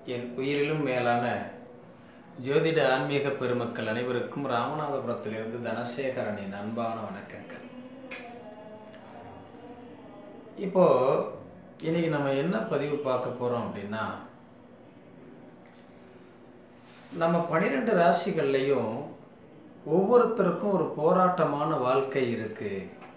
என் உயிரிலும் மேலான ஜோதிட ஆன்மீக பெருமக்கள் அனைவருக்கும் ராமநாதபுரத்திலிருந்து தனசேகரனின் அன்பான வணக்கங்கள் இப்போ இன்னைக்கு நம்ம என்ன பதிவு பார்க்க போறோம் அப்படின்னா நம்ம பன்னிரெண்டு ராசிகள்லையும் ஒவ்வொருத்தருக்கும் ஒரு போராட்டமான வாழ்க்கை இருக்கு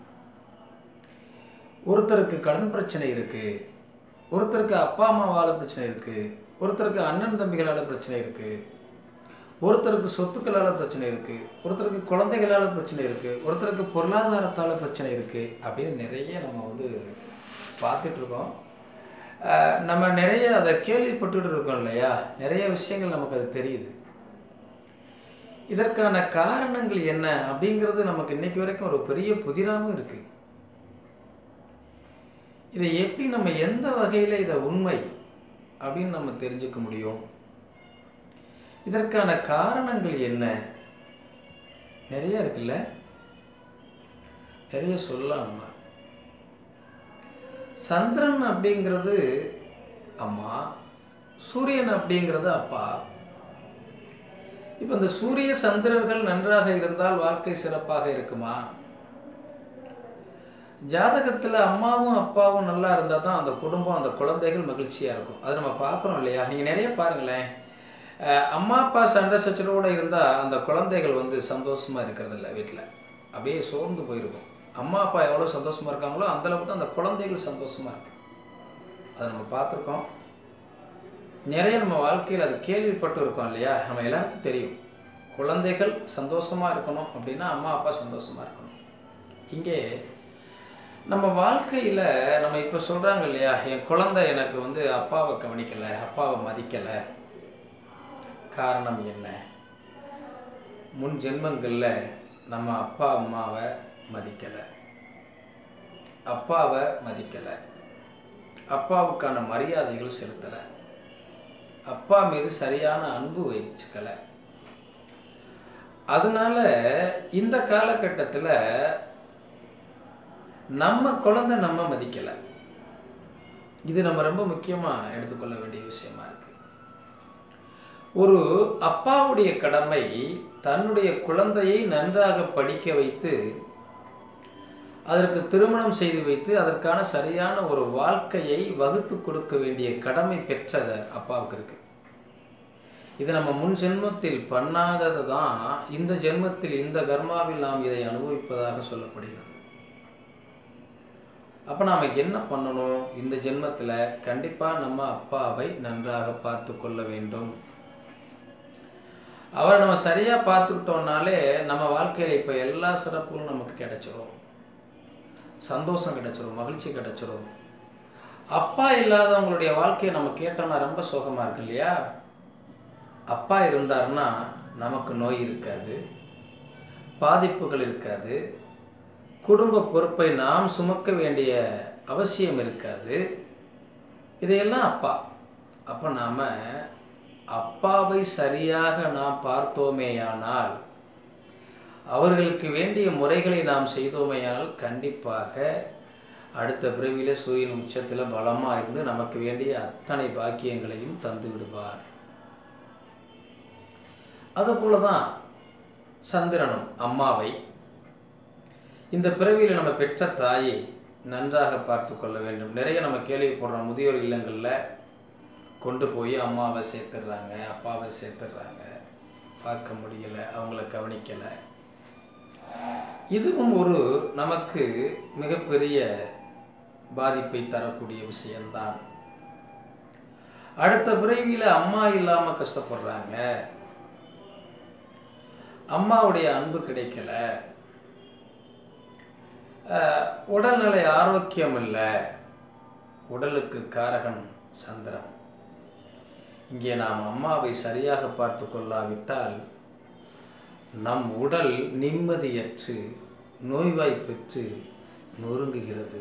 ஒருத்தருக்கு கடன் பிரச்சனை இருக்கு ஒருத்தருக்கு அப்பா அம்மாவால பிரச்சனை இருக்கு ஒருத்தருக்கு அண்ணன் தம்பிகளால பிரச்சனை இருக்கு ஒருத்தருக்கு சொத்துக்களால பிரச்சனை இருக்கு ஒருத்தருக்கு குழந்தைகளால பிரச்சனை இருக்கு ஒருத்தருக்கு பொருளாதாரத்தால பிரச்சனை இருக்கு அப்படின்னு நிறைய நம்ம வந்து பார்த்துட்டு இருக்கோம் அஹ் நம்ம நிறைய அதை கேள்விப்பட்டுட்டு இருக்கோம் இல்லையா நிறைய விஷயங்கள் நமக்கு அது தெரியுது இதற்கான காரணங்கள் என்ன அப்படிங்கிறது நமக்கு இன்னைக்கு வரைக்கும் ஒரு பெரிய புதிராகவும் இருக்கு இதை எப்படி நம்ம எந்த வகையில் இதை உண்மை அப்படின்னு நம்ம தெரிஞ்சுக்க முடியும் இதற்கான காரணங்கள் என்ன நிறைய இருக்குல்ல நிறைய சொல்லலாம் நம்ம சந்திரன் அப்படிங்கிறது அம்மா சூரியன் அப்படிங்கிறது அப்பா இப்போ இந்த சூரிய சந்திரர்கள் நன்றாக இருந்தால் வாழ்க்கை சிறப்பாக இருக்குமா ஜாதகத்தில் அம்மாவும் அப்பாவும் நல்லா இருந்தால் தான் அந்த குடும்பம் அந்த குழந்தைகள் மகிழ்ச்சியாக இருக்கும் அது நம்ம பார்க்குறோம் இல்லையா நீங்கள் நிறைய பாருங்களேன் அஹ் அம்மா அப்பா சண்டை சச்சரவோடு இருந்தால் அந்த குழந்தைகள் வந்து சந்தோஷமாக இருக்கிறது இல்லை வீட்டில் அப்படியே சோர்ந்து போயிருக்கும் அம்மா அப்பா எவ்வளோ சந்தோஷமாக இருக்காங்களோ அந்தளவுக்கு தான் அந்த குழந்தைகள் சந்தோஷமாக இருக்கு அதை நம்ம பார்த்துருக்கோம் நிறைய நம்ம வாழ்க்கையில் அது கேள்விப்பட்டு இருக்கோம் இல்லையா நம்ம எல்லாருக்கும் தெரியும் குழந்தைகள் சந்தோஷமாக இருக்கணும் அப்படின்னா அம்மா அப்பா சந்தோஷமாக இருக்கணும் இங்கே நம்ம வாழ்க்கையில் நம்ம இப்போ சொல்கிறாங்க இல்லையா என் குழந்தை எனக்கு வந்து அப்பாவை கவனிக்கலை அப்பாவை மதிக்கலை காரணம் என்ன முன் ஜென்மங்களில் நம்ம அப்பா அம்மாவை மதிக்கலை அப்பாவை மதிக்கலை அப்பாவுக்கான மரியாதைகள் செலுத்தலை அப்பா மீது சரியான அன்பு வச்சுக்கலை அதனால இந்த காலகட்டத்தில் நம்ம குழந்தை நம்ம மதிக்கலை இது நம்ம ரொம்ப முக்கியமாக எடுத்துக்கொள்ள வேண்டிய விஷயமா இருக்கு ஒரு அப்பாவுடைய கடமை தன்னுடைய குழந்தையை நன்றாக படிக்க வைத்து அதற்கு திருமணம் செய்து வைத்து அதற்கான சரியான ஒரு வாழ்க்கையை வகுத்து கொடுக்க வேண்டிய கடமை பெற்ற அப்பாவுக்கு இருக்கு இது நம்ம முன் ஜென்மத்தில் பண்ணாதது தான் இந்த ஜென்மத்தில் இந்த கர்மாவில் நாம் இதை அனுபவிப்பதாக சொல்லப்படுகிறது அப்போ நாம் என்ன பண்ணணும் இந்த ஜென்மத்தில் கண்டிப்பாக நம்ம அப்பாவை நன்றாக பார்த்து கொள்ள வேண்டும் அவரை நம்ம சரியாக பார்த்துக்கிட்டோம்னாலே நம்ம வாழ்க்கையில் இப்போ எல்லா சிறப்புகளும் நமக்கு கிடைச்சிரும் சந்தோஷம் கிடைச்சிரும் மகிழ்ச்சி கிடைச்சிரும் அப்பா இல்லாதவங்களுடைய வாழ்க்கையை நம்ம கேட்டோம்னா ரொம்ப சோகமாக இருக்கு இல்லையா அப்பா இருந்தாருன்னா நமக்கு நோய் இருக்காது பாதிப்புகள் இருக்காது குடும்ப பொறுப்பை நாம் சுமக்க வேண்டிய அவசியம் இருக்காது இதையெல்லாம் அப்பா அப்போ நாம் அப்பாவை சரியாக நாம் பார்த்தோமேயானால் அவர்களுக்கு வேண்டிய முறைகளை நாம் செய்தோமேயானால் கண்டிப்பாக அடுத்த பிறவியில் சூரியன் உச்சத்தில் பலமாக இருந்து நமக்கு வேண்டிய அத்தனை பாக்கியங்களையும் தந்து விடுவார் அதுபோல தான் சந்திரனும் அம்மாவை இந்த பிறவியில் நம்ம பெற்ற தாயை நன்றாக பார்த்து கொள்ள வேண்டும் நிறைய நம்ம கேள்விப்படுறோம் முதியோர் இல்லங்களில் கொண்டு போய் அம்மாவை சேர்த்துடுறாங்க அப்பாவை சேர்த்துடுறாங்க பார்க்க முடியலை அவங்கள கவனிக்கலை இதுவும் ஒரு நமக்கு மிகப்பெரிய பாதிப்பை தரக்கூடிய விஷயம்தான் அடுத்த பிறவியில் அம்மா இல்லாமல் கஷ்டப்படுறாங்க அம்மாவுடைய அன்பு கிடைக்கல உடல்நிலை ஆரோக்கியம் இல்லை உடலுக்கு காரகன் சந்திரன் இங்கே நாம் அம்மாவை சரியாக பார்த்து கொள்ளாவிட்டால் நம் உடல் நிம்மதியற்று நோய்வாய்ப்பெற்று நொறுங்குகிறது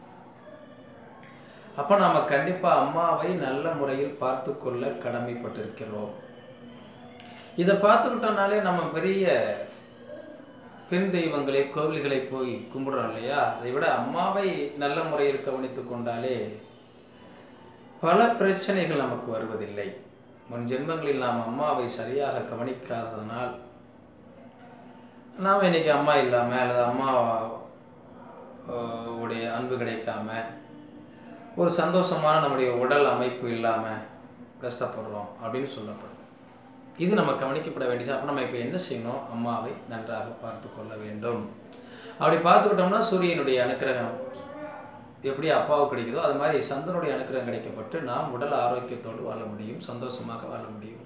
அப்போ நாம் கண்டிப்பாக அம்மாவை நல்ல முறையில் பார்த்து கொள்ள கடமைப்பட்டிருக்கிறோம் இதை பார்த்துக்கிட்டோம்னாலே நம்ம பெரிய பெண் தெய்வங்களை கோவில்களை போய் கும்பிடுறோம் இல்லையா அதை விட அம்மாவை நல்ல முறையில் கவனித்து கொண்டாலே பல பிரச்சனைகள் நமக்கு வருவதில்லை முன் ஜென்மங்களில் நாம் அம்மாவை சரியாக கவனிக்காததனால் நாம் இன்னைக்கு அம்மா இல்லாமல் அல்லது அம்மா அஹ், உடைய அன்பு கிடைக்காம ஒரு சந்தோஷமான நம்முடைய உடல் அமைப்பு இல்லாமல் கஷ்டப்படுறோம் அப்படின்னு சொல்லப்படும் இது நம்ம கவனிக்கப்பட வேண்டியது அப்போ நம்ம இப்போ என்ன செய்யணும் அம்மாவை நன்றாக பார்த்து கொள்ள வேண்டும் அப்படி பார்த்துக்கிட்டோம்னா சூரியனுடைய அனுக்கிரகம் எப்படி அப்பாவுக்கு கிடைக்குதோ அது மாதிரி சந்தனுடைய அனுக்கிரகம் கிடைக்கப்பட்டு நாம் உடல் ஆரோக்கியத்தோடு வாழ முடியும் சந்தோஷமாக வாழ முடியும்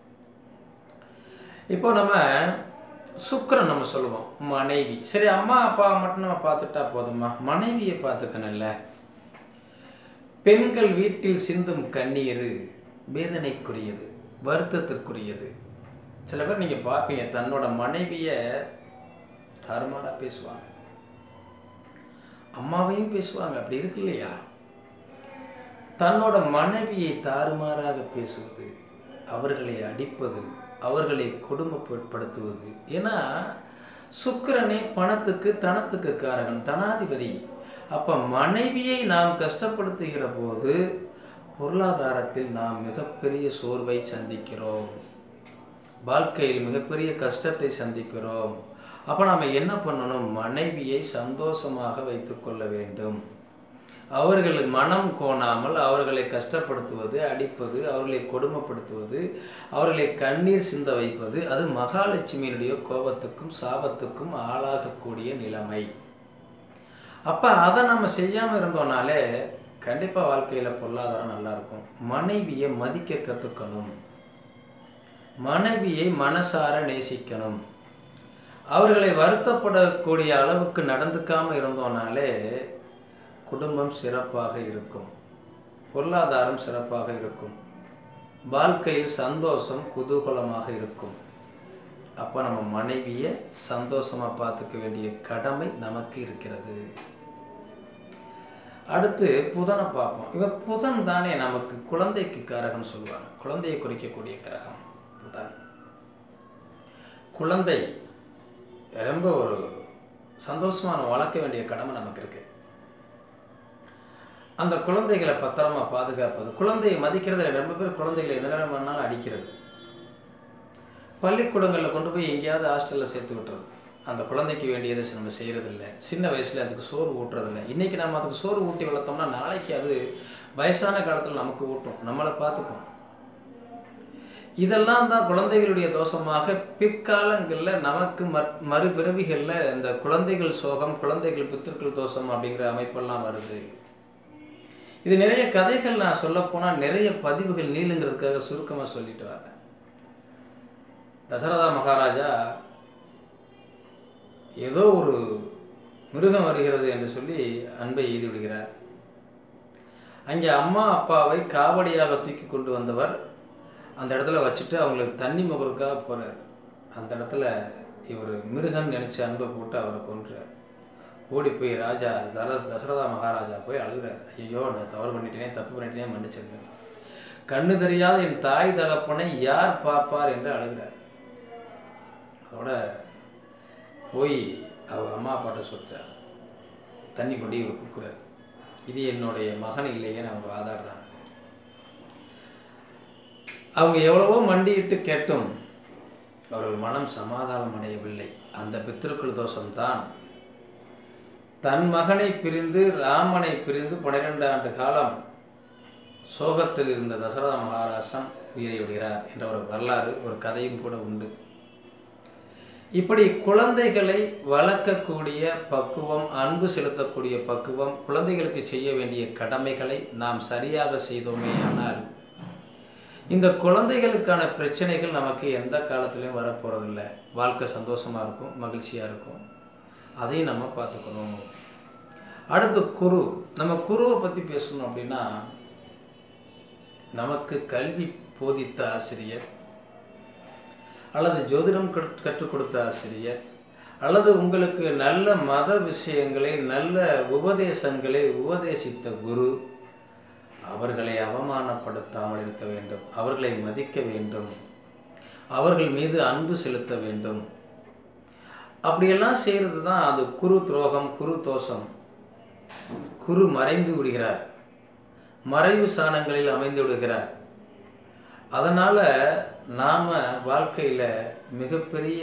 இப்போ நம்ம சுக்கிரன் நம்ம சொல்லுவோம் மனைவி சரி அம்மா அப்பா மட்டும் நம்ம பார்த்துட்டா போதுமா மனைவியை பார்த்துக்கணும்ல பெண்கள் வீட்டில் சிந்தும் கண்ணீர் வேதனைக்குரியது வருத்தத்திற்குரியது சில பேர் நீங்கள் பார்ப்பீங்க தன்னோட மனைவியை தருமாறாக பேசுவாங்க அம்மாவையும் பேசுவாங்க அப்படி இருக்கு இல்லையா தன்னோட மனைவியை தாறுமாறாக பேசுவது அவர்களை அடிப்பது அவர்களை கொடுமைப்படுத்துவது ஏன்னா சுக்கிரனே பணத்துக்கு தனத்துக்கு காரகன் தனாதிபதி அப்ப மனைவியை நாம் கஷ்டப்படுத்துகிற போது பொருளாதாரத்தில் நாம் மிகப்பெரிய சோர்வை சந்திக்கிறோம் வாழ்க்கையில் மிகப்பெரிய கஷ்டத்தை சந்திக்கிறோம் அப்போ நாம் என்ன பண்ணணும் மனைவியை சந்தோஷமாக வைத்துக்கொள்ள வேண்டும் அவர்கள் மனம் கோணாமல் அவர்களை கஷ்டப்படுத்துவது அடிப்பது அவர்களை கொடுமைப்படுத்துவது அவர்களை கண்ணீர் சிந்த வைப்பது அது மகாலட்சுமியினுடைய கோபத்துக்கும் சாபத்துக்கும் ஆளாகக்கூடிய நிலைமை அப்போ அதை நம்ம செய்யாமல் இருந்தோம்னாலே கண்டிப்பாக வாழ்க்கையில் பொருளாதாரம் நல்லா இருக்கும் மனைவியை மதிக்க கற்றுக்கணும் மனைவியை மனசார நேசிக்கணும் அவர்களை வருத்தப்படக்கூடிய அளவுக்கு நடந்துக்காம இருந்தோம்னாலே குடும்பம் சிறப்பாக இருக்கும் பொருளாதாரம் சிறப்பாக இருக்கும் வாழ்க்கையில் சந்தோஷம் குதூகலமாக இருக்கும் அப்போ நம்ம மனைவியை சந்தோஷமாக பார்த்துக்க வேண்டிய கடமை நமக்கு இருக்கிறது அடுத்து புதனை பார்ப்போம் இவன் புதன் தானே நமக்கு குழந்தைக்கு காரகம்னு சொல்லுவாங்க குழந்தையை குறிக்கக்கூடிய கிரகம் புதன் குழந்தை ரொம்ப ஒரு சந்தோஷமான வளர்க்க வேண்டிய கடமை நமக்கு இருக்கு அந்த குழந்தைகளை பத்திரமா பாதுகாப்பது குழந்தையை மதிக்கிறதுல ரொம்ப பேர் குழந்தைகளை எந்த நேரம் வேணாலும் அடிக்கிறது பள்ளிக்கூடங்களில் கொண்டு போய் எங்கேயாவது ஹாஸ்டலில் சேர்த்து விட்டுறது அந்த குழந்தைக்கு வேண்டியதை நம்ம செய்கிறதில்ல சின்ன வயசில் அதுக்கு சோறு ஊட்டுறதில்ல இன்றைக்கி நம்ம அதுக்கு சோறு ஊட்டி வளர்த்தோம்னா நாளைக்கு அது வயசான காலத்தில் நமக்கு ஊட்டும் நம்மளை பார்த்துக்கும் இதெல்லாம் தான் குழந்தைகளுடைய தோஷமாக பிற்காலங்களில் நமக்கு மற் மறுபிறவிகளில் இந்த குழந்தைகள் சோகம் குழந்தைகள் பித்திருக்கள் தோஷம் அப்படிங்கிற அமைப்பெல்லாம் வருது இது நிறைய கதைகள் நான் சொல்லப்போனால் நிறைய பதிவுகள் நீளுங்கிறதுக்காக சுருக்கமாக சொல்லிட்டு வரேன் தசரதா மகாராஜா ஏதோ ஒரு மிருகம் வருகிறது என்று சொல்லி அன்பை எய்தி விடுகிறார் அங்கே அம்மா அப்பாவை காவடியாக தூக்கி கொண்டு வந்தவர் அந்த இடத்துல வச்சுட்டு அவங்களுக்கு தண்ணி முகருக்காக போகிறார் அந்த இடத்துல இவர் மிருகன் நினச்சி அன்பை போட்டு அவரை கொன்றார் ஓடி போய் ராஜா தர தசரதா மகாராஜா போய் அழுகிறார் ஐயோ நான் தவறு பண்ணிட்டேனே தப்பு பண்ணிட்டேனே மன்னிச்சிருந்தேன் கண்ணு தெரியாத என் தாய் தகப்பனை யார் பார்ப்பார் என்று அழுகிறார் அதோட போய் அவர் அம்மா அப்பாட்ட சொல்லிட்டார் தண்ணி கொண்டு இவர் கொடுக்குறார் இது என்னுடைய மகன் இல்லையேன்னு அவங்க வாதாடுறாங்க அவங்க எவ்வளவோ மண்டியிட்டு கேட்டும் அவர்கள் மனம் சமாதானம் அடையவில்லை அந்த பித்திருக்கள் தோஷம்தான் தன் மகனை பிரிந்து ராமனை பிரிந்து பன்னிரெண்டு ஆண்டு காலம் சோகத்தில் இருந்த தசரத மகாராசன் உயிரை விடுகிறார் என்ற ஒரு வரலாறு ஒரு கதையும் கூட உண்டு இப்படி குழந்தைகளை வளர்க்கக்கூடிய பக்குவம் அன்பு செலுத்தக்கூடிய பக்குவம் குழந்தைகளுக்கு செய்ய வேண்டிய கடமைகளை நாம் சரியாக செய்தோமே ஆனால் இந்த குழந்தைகளுக்கான பிரச்சனைகள் நமக்கு எந்த காலத்துலையும் வரப்போகிறதில்ல வாழ்க்கை சந்தோஷமாக இருக்கும் மகிழ்ச்சியாக இருக்கும் அதையும் நம்ம பார்த்துக்கணும் அடுத்து குரு நம்ம குருவை பற்றி பேசணும் அப்படின்னா நமக்கு கல்வி போதித்த ஆசிரியர் அல்லது ஜோதிடம் கற்- கற்றுக் கொடுத்த ஆசிரியர் அல்லது உங்களுக்கு நல்ல மத விஷயங்களை நல்ல உபதேசங்களை உபதேசித்த குரு அவர்களை அவமானப்படுத்தாமல் இருக்க வேண்டும் அவர்களை மதிக்க வேண்டும் அவர்கள் மீது அன்பு செலுத்த வேண்டும் அப்படியெல்லாம் செய்கிறது தான் அது குரு துரோகம் குரு தோஷம் குரு மறைந்து விடுகிறார் மறைவு சாணங்களில் அமைந்து விடுகிறார் அதனால் நாம் வாழ்க்கையில் மிகப்பெரிய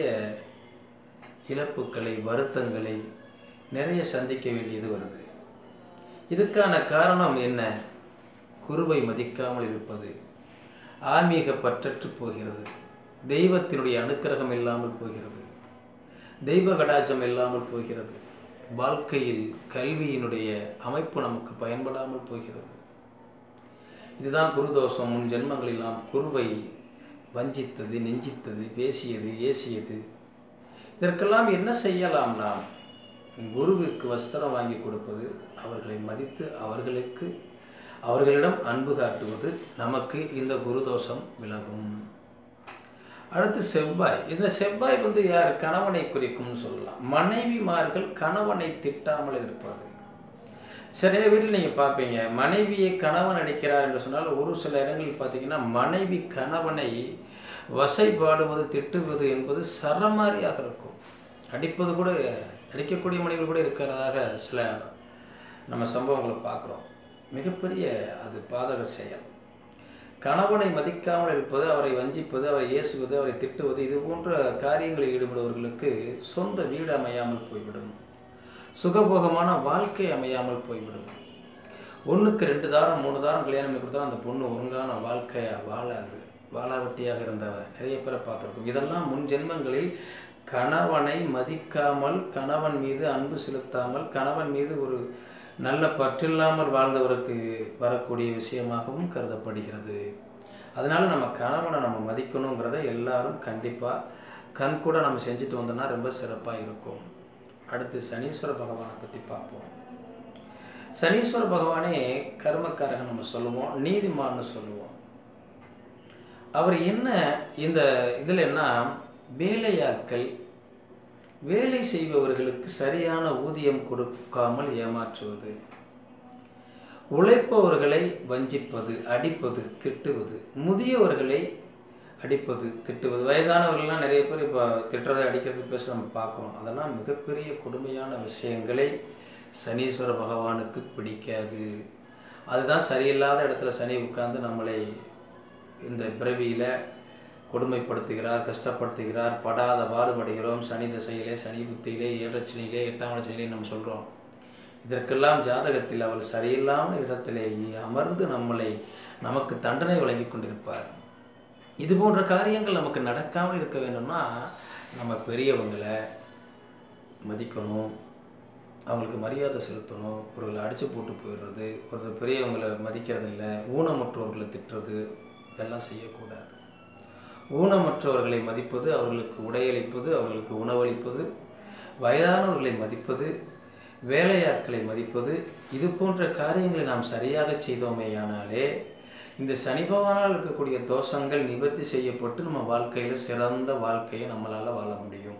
இழப்புக்களை வருத்தங்களை நிறைய சந்திக்க வேண்டியது வருது இதுக்கான காரணம் என்ன குருவை மதிக்காமல் இருப்பது ஆன்மீக பற்றற்று போகிறது தெய்வத்தினுடைய அனுக்கிரகம் இல்லாமல் போகிறது தெய்வ கடாச்சம் இல்லாமல் போகிறது வாழ்க்கையில் கல்வியினுடைய அமைப்பு நமக்கு பயன்படாமல் போகிறது இதுதான் குருதோஷம் முன் ஜென்மங்களில் நாம் குருவை வஞ்சித்தது நெஞ்சித்தது பேசியது ஏசியது இதற்கெல்லாம் என்ன செய்யலாம் நாம் குருவிற்கு வஸ்திரம் வாங்கி கொடுப்பது அவர்களை மதித்து அவர்களுக்கு அவர்களிடம் அன்பு காட்டுவது நமக்கு இந்த குருதோஷம் விலகும் அடுத்து செவ்வாய் இந்த செவ்வாய் வந்து யார் கணவனை குறிக்கும்னு சொல்லலாம் மனைவிமார்கள் கணவனை திட்டாமல் இருப்பது சில வீட்டில் நீங்கள் பார்ப்பீங்க மனைவியை கணவன் அடிக்கிறார் என்று சொன்னால் ஒரு சில இடங்களில் பார்த்தீங்கன்னா மனைவி கணவனை வசைபாடுவது திட்டுவது என்பது சரமாரியாக இருக்கும் அடிப்பது கூட அடிக்கக்கூடிய மனைவிகள் கூட இருக்கிறதாக சில நம்ம சம்பவங்களை பார்க்குறோம் மிகப்பெரிய அது பாதக செயல் கணவனை மதிக்காமல் இருப்பது அவரை வஞ்சிப்பது அவரை ஏசுவது அவரை திட்டுவது இது போன்ற காரியங்களில் ஈடுபடுபவர்களுக்கு சொந்த வீடு அமையாமல் போய்விடும் சுகபோகமான வாழ்க்கை அமையாமல் போய்விடும் ஒன்றுக்கு ரெண்டு தாரம் மூணு தாரம் கல்யாணம் பண்ணி கொடுத்தா அந்த பொண்ணு ஒழுங்கான வாழ்க்கையாக வாழாது வாழாவட்டியாக இருந்தவர் நிறைய பேரை பார்த்துருக்கோம் இதெல்லாம் முன் ஜென்மங்களில் கணவனை மதிக்காமல் கணவன் மீது அன்பு செலுத்தாமல் கணவன் மீது ஒரு நல்ல பற்றில்லாமல் வாழ்ந்தவருக்கு வரக்கூடிய விஷயமாகவும் கருதப்படுகிறது அதனால நம்ம கணவனை நம்ம மதிக்கணுங்கிறத எல்லாரும் கண்டிப்பாக கண் கூட நம்ம செஞ்சுட்டு வந்தோம்னா ரொம்ப சிறப்பாக இருக்கும் அடுத்து சனீஸ்வர பகவானை பற்றி பார்ப்போம் சனீஸ்வர பகவானே கர்மக்காரகன் நம்ம சொல்லுவோம் நீதிமான்னு சொல்லுவோம் அவர் என்ன இந்த இதில் என்ன வேலையாட்கள் வேலை செய்பவர்களுக்கு சரியான ஊதியம் கொடுக்காமல் ஏமாற்றுவது உழைப்பவர்களை வஞ்சிப்பது அடிப்பது திட்டுவது முதியவர்களை அடிப்பது திட்டுவது வயதானவர்கள்லாம் நிறைய பேர் இப்போ திட்டுறதை அடிக்கிறது பேச நம்ம பார்க்குறோம் அதெல்லாம் மிகப்பெரிய கொடுமையான விஷயங்களை சனீஸ்வர பகவானுக்கு பிடிக்காது அதுதான் சரியில்லாத இடத்துல சனி உட்கார்ந்து நம்மளை இந்த பிறவியில் கொடுமைப்படுத்துகிறார் கஷ்டப்படுத்துகிறார் படாத பாடுபடுகிறோம் சனி திசையிலே சனி புத்தியிலே ஏழச்சனியிலே எட்டாம் சனியிலே நம்ம சொல்கிறோம் இதற்கெல்லாம் ஜாதகத்தில் அவள் சரியில்லாமல் இடத்திலேயே அமர்ந்து நம்மளை நமக்கு தண்டனை வழங்கி கொண்டிருப்பார் இது போன்ற காரியங்கள் நமக்கு நடக்காமல் இருக்க வேணும்னா நம்ம பெரியவங்களை மதிக்கணும் அவங்களுக்கு மரியாதை செலுத்தணும் ஒருவர்களை அடித்து போட்டு போயிடுறது ஒருத்தர் பெரியவங்களை மதிக்கிறதில்ல ஊனமுற்றவர்களை திட்டுறது இதெல்லாம் செய்யக்கூடாது ஊனமற்றவர்களை மதிப்பது அவர்களுக்கு உடையளிப்பது அவர்களுக்கு உணவளிப்பது வயதானவர்களை மதிப்பது வேலையாட்களை மதிப்பது இது போன்ற காரியங்களை நாம் சரியாக செய்தோமேயானாலே இந்த சனி பகவானால் இருக்கக்கூடிய தோஷங்கள் நிவர்த்தி செய்யப்பட்டு நம்ம வாழ்க்கையில் சிறந்த வாழ்க்கையை நம்மளால் வாழ முடியும்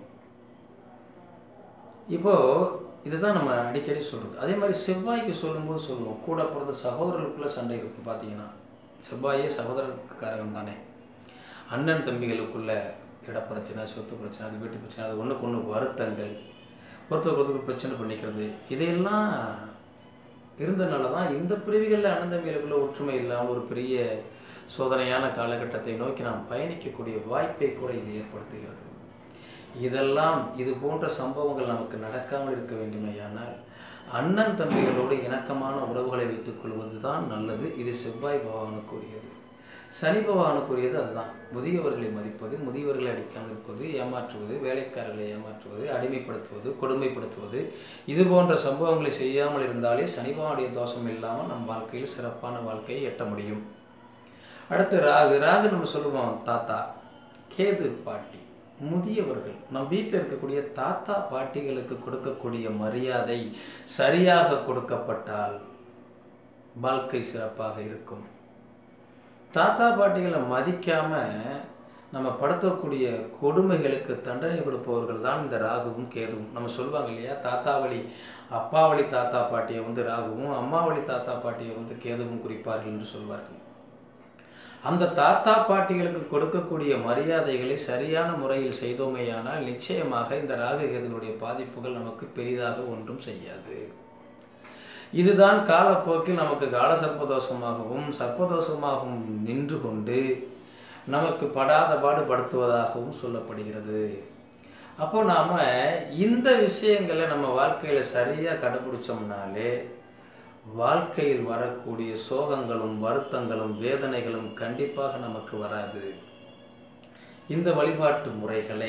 இப்போது இதுதான் நம்ம அடிக்கடி சொல்கிறது அதே மாதிரி செவ்வாய்க்கு சொல்லும்போது சொல்லுவோம் கூட பிறந்த சகோதரர்களுக்குள்ள சண்டை இருக்கும் பார்த்தீங்கன்னா செவ்வாயே சகோதரக்காரகம் தானே அண்ணன் தம்பிகளுக்குள்ள இட பிரச்சனை சொத்து பிரச்சனை அது வீட்டு பிரச்சனை அது ஒன்றுக்கு ஒன்று வருத்தங்கள் ஒருத்தருக்கு ஒருத்தருக்கு பிரச்சனை பண்ணிக்கிறது இதையெல்லாம் இருந்தனால தான் இந்த பிரிவுகளில் அண்ணன் தம்பிகளுக்குள்ள ஒற்றுமை இல்லாமல் ஒரு பெரிய சோதனையான காலகட்டத்தை நோக்கி நாம் பயணிக்கக்கூடிய வாய்ப்பை கூட இது ஏற்படுத்துகிறது இதெல்லாம் இது போன்ற சம்பவங்கள் நமக்கு நடக்காமல் இருக்க வேண்டுமேயானால் அண்ணன் தம்பிகளோடு இணக்கமான உறவுகளை வைத்துக் கொள்வது தான் நல்லது இது செவ்வாய் பகவானுக்குரியது சனி பகவானுக்குரியது அதுதான் முதியவர்களை மதிப்பது முதியவர்களை அடிக்காமல் இருப்பது ஏமாற்றுவது வேலைக்காரர்களை ஏமாற்றுவது அடிமைப்படுத்துவது கொடுமைப்படுத்துவது இது போன்ற சம்பவங்களை செய்யாமல் இருந்தாலே சனி பகவானுடைய தோஷம் இல்லாமல் நம் வாழ்க்கையில் சிறப்பான வாழ்க்கையை எட்ட முடியும் அடுத்து ராகு ராகு நம்ம சொல்லுவோம் தாத்தா கேது பாட்டி முதியவர்கள் நம் வீட்டில் இருக்கக்கூடிய தாத்தா பாட்டிகளுக்கு கொடுக்கக்கூடிய மரியாதை சரியாக கொடுக்கப்பட்டால் வாழ்க்கை சிறப்பாக இருக்கும் தாத்தா பாட்டிகளை மதிக்காம நம்ம படுத்தக்கூடிய கொடுமைகளுக்கு தண்டனை கொடுப்பவர்கள் தான் இந்த ராகுவும் கேதுவும் நம்ம சொல்லுவாங்க இல்லையா தாத்தா வழி அப்பா வழி தாத்தா பாட்டியை வந்து ராகுவும் அம்மா வழி தாத்தா பாட்டியை வந்து கேதுவும் குறிப்பார்கள் என்று சொல்வார்கள் அந்த தாத்தா பாட்டிகளுக்கு கொடுக்கக்கூடிய மரியாதைகளை சரியான முறையில் செய்தோமேயானால் நிச்சயமாக இந்த ராககேதுகளுடைய பாதிப்புகள் நமக்கு பெரிதாக ஒன்றும் செய்யாது இதுதான் காலப்போக்கில் நமக்கு கால சர்ப்பதோஷமாகவும் சர்ப்பதோஷமாகவும் நின்று கொண்டு நமக்கு படாத பாடுபடுத்துவதாகவும் சொல்லப்படுகிறது அப்போ நாம் இந்த விஷயங்களை நம்ம வாழ்க்கையில் சரியாக கடைபிடிச்சோம்னாலே வாழ்க்கையில் வரக்கூடிய சோகங்களும் வருத்தங்களும் வேதனைகளும் கண்டிப்பாக நமக்கு வராது இந்த வழிபாட்டு முறைகளை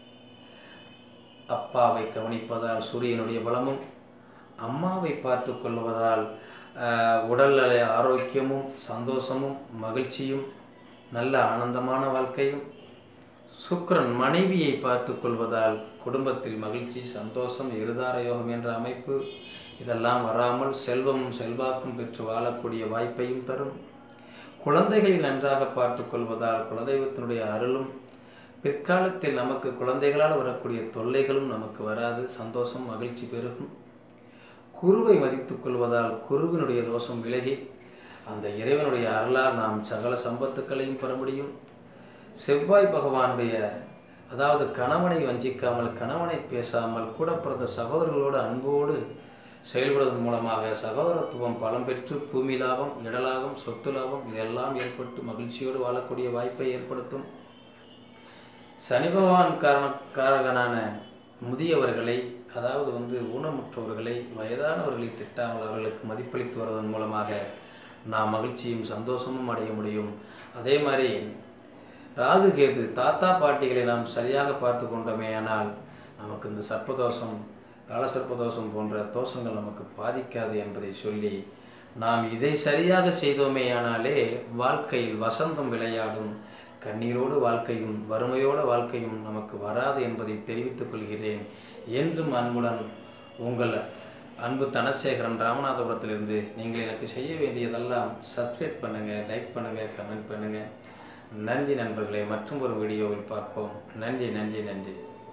அப்பாவை கவனிப்பதால் சூரியனுடைய பலமும் அம்மாவை பார்த்து கொள்வதால் ஆஹ், உடல்நல ஆரோக்கியமும் சந்தோஷமும் மகிழ்ச்சியும் நல்ல ஆனந்தமான வாழ்க்கையும் சுக்கிரன் மனைவியை பார்த்து கொள்வதால் குடும்பத்தில் மகிழ்ச்சி சந்தோஷம் இருதார யோகம் என்ற அமைப்பு இதெல்லாம் வராமல் செல்வமும் செல்வாக்கும் பெற்று வாழக்கூடிய வாய்ப்பையும் தரும் குழந்தைகளை நன்றாக பார்த்து கொள்வதால் குலதெய்வத்தினுடைய அருளும் பிற்காலத்தில் நமக்கு குழந்தைகளால் வரக்கூடிய தொல்லைகளும் நமக்கு வராது சந்தோஷம் மகிழ்ச்சி பெருகும் குருவை மதித்துக் கொள்வதால் குருவினுடைய தோஷம் விலகி அந்த இறைவனுடைய அருளால் நாம் சகல சம்பத்துக்களையும் பெற முடியும் செவ்வாய் பகவானுடைய அதாவது கணவனை வஞ்சிக்காமல் கணவனை பேசாமல் கூட பிறந்த சகோதரர்களோடு அன்போடு செயல்படுவதன் மூலமாக சகோதரத்துவம் பலம் பெற்று பூமி லாபம் இடலாபம் சொத்து லாபம் இதெல்லாம் ஏற்பட்டு மகிழ்ச்சியோடு வாழக்கூடிய வாய்ப்பை ஏற்படுத்தும் சனி பகவான் காரண காரகனான முதியவர்களை அதாவது வந்து ஊனமுற்றவர்களை வயதானவர்களை திட்டாமல் அவர்களுக்கு மதிப்பளித்து வருவதன் மூலமாக நாம் மகிழ்ச்சியும் சந்தோஷமும் அடைய முடியும் அதே மாதிரி ராகு கேது தாத்தா பாட்டிகளை நாம் சரியாக பார்த்து கொண்டோமே ஆனால் நமக்கு இந்த சர்ப்பதோஷம் காலசர்ப்பதோஷம் போன்ற தோஷங்கள் நமக்கு பாதிக்காது என்பதை சொல்லி நாம் இதை சரியாக செய்தோமேயானாலே வாழ்க்கையில் வசந்தம் விளையாடும் கண்ணீரோடு வாழ்க்கையும் வறுமையோட வாழ்க்கையும் நமக்கு வராது என்பதை தெரிவித்துக் கொள்கிறேன் என்றும் அன்புடன் உங்கள் அன்பு தனசேகரன் ராமநாதபுரத்திலிருந்து நீங்கள் எனக்கு செய்ய வேண்டியதெல்லாம் சப்ஸ்கிரைப் பண்ணுங்கள் லைக் பண்ணுங்கள் கமெண்ட் பண்ணுங்கள் நன்றி நண்பர்களே மற்றும் ஒரு வீடியோவில் பார்ப்போம் நன்றி நன்றி நன்றி